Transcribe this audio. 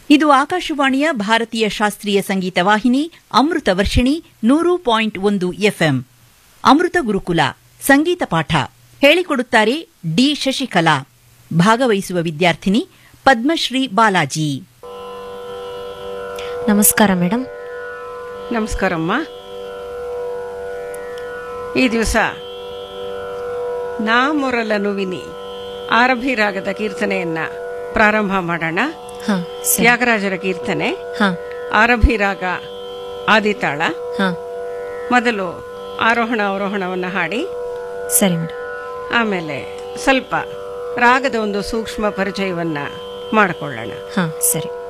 ಇದು ಆಕಾಶವಾಣಿಯ ಭಾರತೀಯ ಶಾಸ್ತ್ರೀಯ ಸಂಗೀತ ವಾಹಿನಿ ಅಮೃತ ವರ್ಷಿಣಿ ನೂರು ಪಾಯಿಂಟ್ ಒಂದು ಎಫ್ಎಂ ಅಮೃತ ಗುರುಕುಲ ಸಂಗೀತ ಪಾಠ ಹೇಳಿಕೊಡುತ್ತಾರೆ ಡಿ ಶಶಿಕಲಾ ಭಾಗವಹಿಸುವ ವಿದ್ಯಾರ್ಥಿನಿ ಪದ್ಮಶ್ರೀ ಬಾಲಾಜಿ ನಮಸ್ಕಾರ ಮೇಡಮ್ ನಮಸ್ಕಾರಮ್ಮ ಈ ದಿವಸ ನಾ ಮೊರಲನು ವಿನಿ ಆರಭಿ ರಾಗದ ಕೀರ್ತನೆಯನ್ನ ಪ್ರಾರಂಭ ಮಾಡೋಣ ಹಾ ಸರಿ ತ್ಯಾಗರಾಜರ ಕೀರ್ತನೆ ಹಾ ಆರಭಿ ರಾಗ ಆದಿತಾಳ ಹಾ ಮೊದಲು ಆರೋಹಣ ಅವರೋಹಣವನ್ನು ಹಾಡಿ ಸರಿ ಮೇಡಮ್ ಆಮೇಲೆ ಸ್ವಲ್ಪ ರಾಗದ ಒಂದು ಸೂಕ್ಷ್ಮ ಪರಿಚಯವನ್ನ ಮಾಡಿಕೊಳ್ಳೋಣ ಹಾ ಸರಿ